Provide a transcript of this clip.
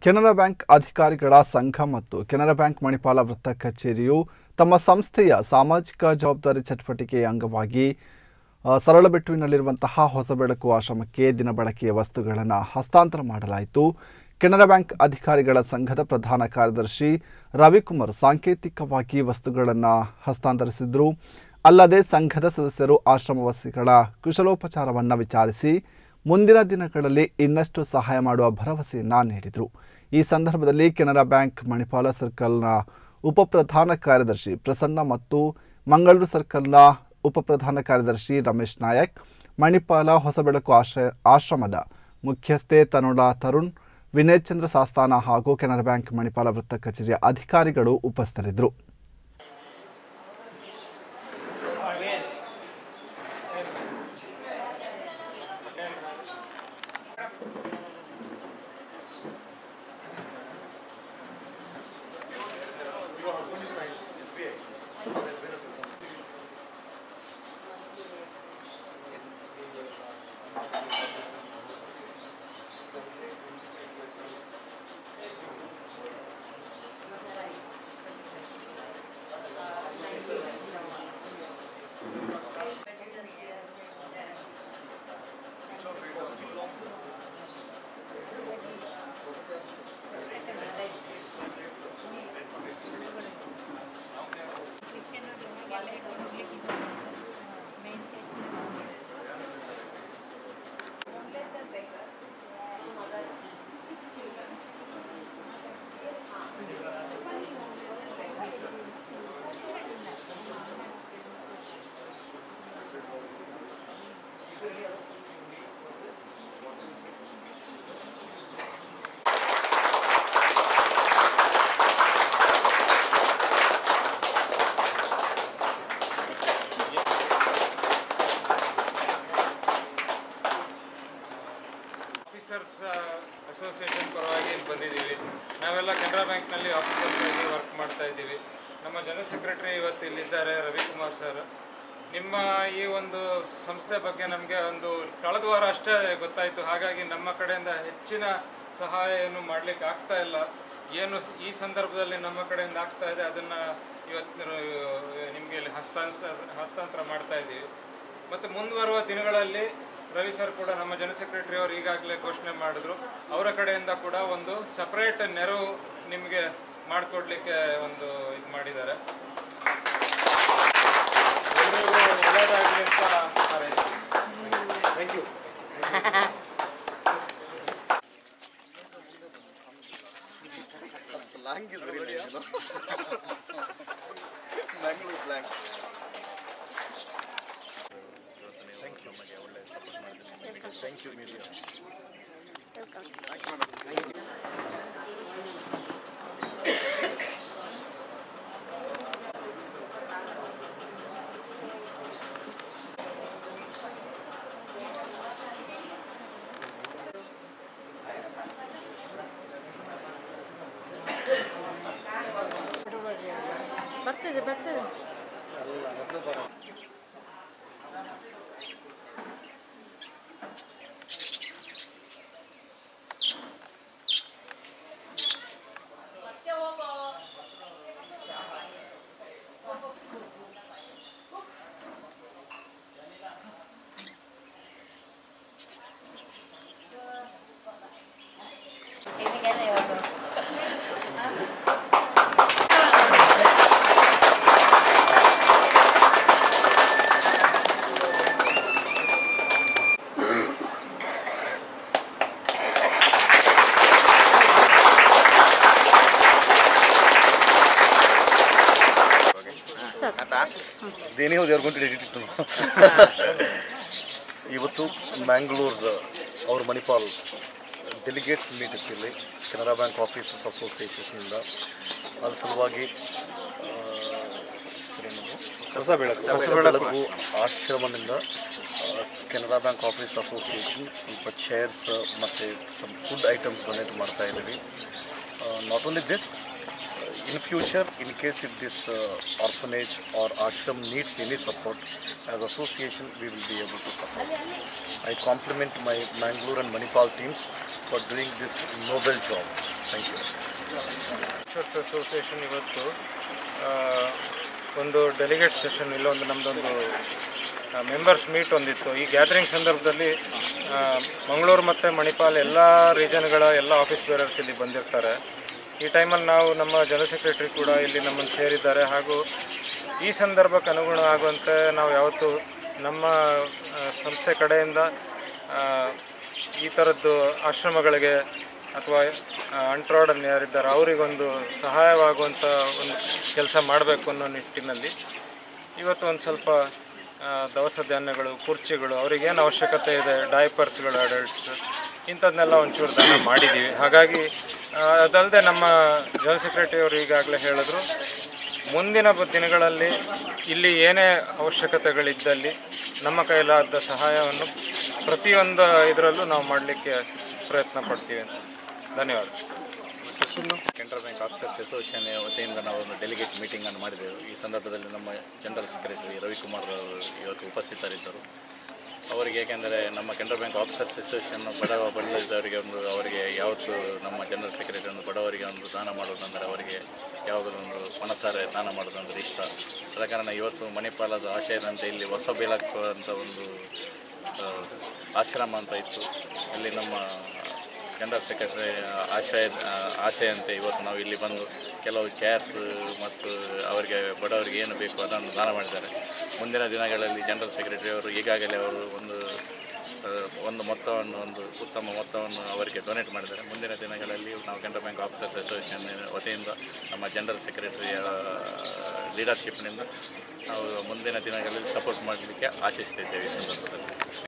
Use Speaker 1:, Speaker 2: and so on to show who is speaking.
Speaker 1: Canara bank ಅಧಿಕಾರಿಗಳ ಸಂಘ ಮತ್ತು ಕೆನರಾ ಬ್ಯಾಂಕ್ ಮಣಿಪಾಲ ವೃತ್ತ ಕಚೇರಿಯು ತಮ್ಮ ಸಂಸ್ಥೆಯ ಸಾಮಾಜಿಕ ಜವಾಬ್ದಾರಿ ಚಟುವಟಿಕೆಯ ಅಂಗವಾಗಿ ಆ, ಸರಳಬೆಟ್ಟುವಿನಲ್ಲಿರುವಂತಹ ಹೊಸಬೆಳಕು ಆಶ್ರಮಕ್ಕೆ ದಿನಬಳಕೆಯ ವಸ್ತುಗಳನ್ನು ಹಸ್ತಾಂತರ ಮಾಡಲಾಯಿತು ಕೆನರಾ ಬ್ಯಾಂಕ್ ಅಧಿಕಾರಿಗಳ ಸಂಘದ ಪ್ರಧಾನ ಕಾರ್ಯದರ್ಶಿ ರವಿಕುಮಾರ್ ಸಾಂಕೇತಿಕವಾಗಿ ವಸ್ತುಗಳನ್ನು ಹಸ್ತಾಂತರಿಸಿದ್ರು ಅಲ್ಲದೆ ಸಂಘದ ಸದಸ್ಯರು ಆಶ್ರಮವಾಸಿಗಳ ಕುಶಲೋಪಚಾರವನ್ನು ವಿಚಾರಿಸಿ ಮುಂದಿನ ದಿನಗಳಲ್ಲಿ ಇನ್ನಷ್ಟು ಸಹಾಯ ಮಾಡುವ ಭರವಸೆಯನ್ನ ನೀಡಿದರು ಈ ಸಂದರ್ಭದಲ್ಲಿ ಕೆನರಾ ಬ್ಯಾಂಕ್ ಮಣಿಪಾಲ ಸರ್ಕಲ್ನ ಉಪ ಪ್ರಧಾನ ಕಾರ್ಯದರ್ಶಿ ಪ್ರಸನ್ನ ಮತ್ತು ಮಂಗಳೂರು ಸರ್ಕಲ್ನ ಉಪ ಪ್ರಧಾನ ಕಾರ್ಯದರ್ಶಿ ರಮೇಶ್ ನಾಯಕ್ ಮಣಿಪಾಲ ಹೊಸಬೆಳಕು ಆಶ್ರಯ ಆಶ್ರಮದ ಮುಖ್ಯಸ್ಥೆ ತನುಳಾ ತರುಣ್ ವಿನಯ್ ಚಂದ್ರ ಸಾಸ್ತಾನ ಹಾಗೂ ಕೆನರಾ ಬ್ಯಾಂಕ್ ಮಣಿಪಾಲ ವೃತ್ತ ಕಚೇರಿಯ ಅಧಿಕಾರಿಗಳು ಉಪಸ್ಥಿತರಿದ್ದರು
Speaker 2: ಆಫೀಸರ್ಸ್ ಅಸೋಸಿಯೇಷನ್ ಪರವಾಗಿ ಇಲ್ಲಿ ಬಂದಿದ್ದೀವಿ ನಾವೆಲ್ಲ ಕೆನರಾ ಬ್ಯಾಂಕ್ನಲ್ಲಿ ಆಫೀಸರ್ಸ್ ಆಗಿ ವರ್ಕ್ ಮಾಡ್ತಾ ಇದ್ದೀವಿ ನಮ್ಮ ಜನರಲ್ ಸೆಕ್ರೆಟರಿ ಇವತ್ತು ಇಲ್ಲಿದ್ದಾರೆ ರವಿಕುಮಾರ್ ಸರ್ ನಿಮ್ಮ ಈ ಒಂದು ಸಂಸ್ಥೆ ಬಗ್ಗೆ ನಮಗೆ ಒಂದು ಕಳೆದ ವಾರ ಅಷ್ಟೇ ಗೊತ್ತಾಯಿತು ಹಾಗಾಗಿ ನಮ್ಮ ಕಡೆಯಿಂದ ಹೆಚ್ಚಿನ ಸಹಾಯ ಏನು ಮಾಡಲಿಕ್ಕೆ ಆಗ್ತಾ ಇಲ್ಲ ಏನು ಈ ಸಂದರ್ಭದಲ್ಲಿ ನಮ್ಮ ಕಡೆಯಿಂದ ಆಗ್ತಾ ಇದೆ ಅದನ್ನು ಇವತ್ತು ನಿಮಗೆ ಇಲ್ಲಿ ಹಸ್ತಾಂತರ ಹಸ್ತಾಂತರ ಮಾಡ್ತಾ ಇದ್ದೀವಿ ಮತ್ತು ಮುಂದುವರುವ ದಿನಗಳಲ್ಲಿ ರವಿ ಸರ್ ಕೂಡ ನಮ್ಮ ಜನ ಸೆಕ್ರೆಟರಿ ಅವರು ಈಗಾಗಲೇ ಘೋಷಣೆ ಮಾಡಿದ್ರು ಅವರ ಕಡೆಯಿಂದ ಕೂಡ ಒಂದು ಸಪರೇಟ್ ನೆರವು ನಿಮಗೆ ಮಾಡಿಕೊಡ್ಲಿಕ್ಕೆ ಒಂದು ಇದು ಮಾಡಿದ್ದಾರೆ ಎಲ್ರಿಗೂ ಒಳ್ಳೆಯದಾಗಲಿ ಅಂತ ಹಾರೈಸ್ತೀನಿ.
Speaker 3: slang is very nice, you know. Mangalore slang. Thank you, Maria. ಒಳ್ಳೆ support ಮಾಡಿದ್ರಿ. Thank you, Media.
Speaker 4: ಬರ್ತದೆ ಬರ್ತದೆ
Speaker 3: ದೇನಿ ಹೌದು ಯಾರು ಗೊಂಡು ಎಡಿಟ್ ಇವತ್ತು ಮ್ಯಾಂಗ್ಳೂರ್ ಅವ್ರ ಮಣಿಪಾಲ್ ಡೆಲಿಗೇಟ್ಸ್ ಮೀಟ್ ಇತ್ತು ಇಲ್ಲಿ ಕೆನರಾ ಬ್ಯಾಂಕ್ ಆಫೀಸರ್ಸ್ ಅಸೋಸಿಯೇಷನ್ನಿಂದ ಅದ್ರ ಸಲುವಾಗಿ ಆ, ಹೆಸರೇನದು? ಹೊಸ ಬೆಳಕು ಆಶ್ರಮದಿಂದ ಆ, ಕೆನರಾ ಬ್ಯಾಂಕ್ ಆಫೀಸ್ ಅಸೋಸಿಯೇಷನ್ ಸ್ವಲ್ಪ ಚೇರ್ಸ್ ಮತ್ತು ಸಮ್ ಫುಡ್ ಐಟಮ್ಸ್ ಡೊನೇಟ್ ಮಾಡ್ತಾ ಇದ್ದೀವಿ not only this in future in case if this uh, orphanage or ashram needs any support as association we will be able to support i compliment my mangalore and manipal teams for doing this noble job. Thank you.
Speaker 2: Officers association ಇವತ್ತು ಆ, ಒಂದು delegate session ಇಲ್ಲೊಂದು ನಮ್ಮದೊಂದು members meet ಒಂದಿತ್ತು ಈ gathering ಸಂದರ್ಭದಲ್ಲಿ ಆ, ಮಂಗಳೂರು ಮತ್ತು ಮಣಿಪಾಲ್ ಎಲ್ಲ ರೀಜನ್ಗಳ ಎಲ್ಲ ಆಫೀಸ್ ಬೇರರ್ಸ್ ಇಲ್ಲಿ ಬಂದಿರ್ತಾರೆ ಈ ಟೈಮಲ್ಲಿ ನಾವು ನಮ್ಮ ಜನರಲ್ ಸೆಕ್ರೆಟರಿ ಕೂಡ ಇಲ್ಲಿ ನಮ್ಮನ್ನು ಸೇರಿದ್ದಾರೆ ಹಾಗೂ ಈ ಸಂದರ್ಭಕ್ಕೆ ಅನುಗುಣ ಆಗುವಂತೆ ನಾವು ಯಾವತ್ತು ನಮ್ಮ ಆ, ಸಂಸ್ಥೆ ಕಡೆಯಿಂದ ಆ, ಈ ಥರದ್ದು ಆಶ್ರಮಗಳಿಗೆ ಅಥವಾ ಅಂಟ್ರಾಡನ್ ಯಾರಿದ್ದಾರೆ ಅವರಿಗೊಂದು ಸಹಾಯವಾಗುವಂಥ ಒಂದು ಕೆಲಸ ಮಾಡಬೇಕು ಅನ್ನೋ ನಿಟ್ಟಿನಲ್ಲಿ ಇವತ್ತು ಒಂದು ಸ್ವಲ್ಪ ಆ, ದವಸ ಧಾನ್ಯಗಳು ಕುರ್ಚಿಗಳು ಅವ್ರಿಗೇನು ಅವಶ್ಯಕತೆ ಇದೆ ಡೈಪರ್ಸ್ಗಳು ಅಡಲ್ಟ್ಸ್ ಇಂಥದ್ದನ್ನೆಲ್ಲ ಒಂಚೂರು ದಾನ ಮಾಡಿದ್ದೀವಿ ಹಾಗಾಗಿ ಆ, ಅದಲ್ಲದೆ ನಮ್ಮ ಜನರಲ್ ಸೆಕ್ರೆಟರಿ ಅವರು ಈಗಾಗಲೇ ಹೇಳಿದ್ರು ಮುಂದಿನ ಬ- ದಿನಗಳಲ್ಲಿ ಇಲ್ಲಿ ಏನೇ ಅವಶ್ಯಕತೆಗಳಿದ್ದಲ್ಲಿ ನಮ್ಮ ಕೈಲಾದ ಸಹಾಯವನ್ನು ಪ್ರತಿಯೊಂದು ಇದರಲ್ಲೂ ನಾವು ಮಾಡಲಿಕ್ಕೆ ಪ್ರಯತ್ನ ಪಡ್ತೀವಿ ಅಂತ ಧನ್ಯವಾದ
Speaker 4: ಕೆನರಾ ಬ್ಯಾಂಕ್ ಆಫೀಸರ್ಸ್ ಅಸೋಸಿಯೇಷನ್ ವತಿಯಿಂದ ನಾವು ಒಂದು ಡೆಲಿಗೇಟ್ ಮೀಟಿಂಗನ್ನು ಮಾಡಿದೆವು ಈ ಸಂದರ್ಭದಲ್ಲಿ ನಮ್ಮ ಜನರಲ್ ಸೆಕ್ರೆಟರಿ ರವಿಕುಮಾರ್ ಅವರು ಇವತ್ತು ಉಪಸ್ಥಿತರಿದ್ದರು ಅವರಿಗೆ ಏಕೆಂದರೆ ನಮ್ಮ ಕೆನರಾ ಬ್ಯಾಂಕ್ ಆಫೀಸರ್ಸ್ ಅಸೋಸಿಯೇಷನ್ ಬಡವ ಬಡಲಿದ್ದವರಿಗೆ ಒಂದು ಅವರಿಗೆ ಯಾವತ್ತು ನಮ್ಮ ಜನರಲ್ ಸೆಕ್ರೆಟರಿ ಒಂದು ಬಡವರಿಗೆ ಒಂದು ದಾನ ಮಾಡುವುದಂದರೆ ಅವರಿಗೆ ಯಾವುದಾದ್ರು ಒಂದು ಮನಸಾರೆ ದಾನ ಮಾಡೋದಂದ್ರೆ ಇಷ್ಟ ಆದ ಕಾರಣ ಇವತ್ತು ಮಣಿಪಾಲದ ಆಶಯದಂತೆ ಇಲ್ಲಿ ಹೊಸ ಬೇಲಕ್ಕು ಅಂತ ಒಂದು ಆ, ಆಶ್ರಮ ಅಂತ ಇತ್ತು ಇಲ್ಲಿ ನಮ್ಮ ಜನರಲ್ ಸೆಕ್ರೆಟರಿ ಆಶಯ ಆಶೆಯಂತೆ ಇವತ್ತು ನಾವು ಇಲ್ಲಿ ಬಂದು ಕೆಲವು ಚೇರ್ಸ್ ಮತ್ತು ಅವರಿಗೆ ಬಡವರಿಗೆ ಏನು ಬೇಕು ಅದನ್ನು ದಾನ ಮಾಡಿದ್ದಾರೆ ಮುಂದಿನ ದಿನಗಳಲ್ಲಿ ಜನರಲ್ ಸೆಕ್ರೆಟರಿ ಅವರು ಈಗಾಗಲೇ ಅವರು ಒಂದು ಆ, ಒಂದು ಮೊತ್ತವನ್ನು ಒಂದು ಉತ್ತಮ ಮೊತ್ತವನ್ನು ಅವರಿಗೆ ಡೊನೇಟ್ ಮಾಡಿದ್ದಾರೆ ಮುಂದಿನ ದಿನಗಳಲ್ಲಿ ನಾವು ಕೆನರಾ ಬ್ಯಾಂಕ್ ಆಫೀಸರ್ಸ್ ಅಸೋಸಿಯೇಷನ್ ವತಿಯಿಂದ ನಮ್ಮ ಜನರಲ್ ಸೆಕ್ರೆಟರಿಯ ಲೀಡರ್ಶಿಪ್ನಿಂದ ನಾವು ಮುಂದಿನ ದಿನಗಳಲ್ಲಿ ಸಪೋರ್ಟ್ ಮಾಡಲಿಕ್ಕೆ ಆಶಿಸ್ತಿದ್ದೇವೆ ಈ ಸಂದರ್ಭದಲ್ಲಿ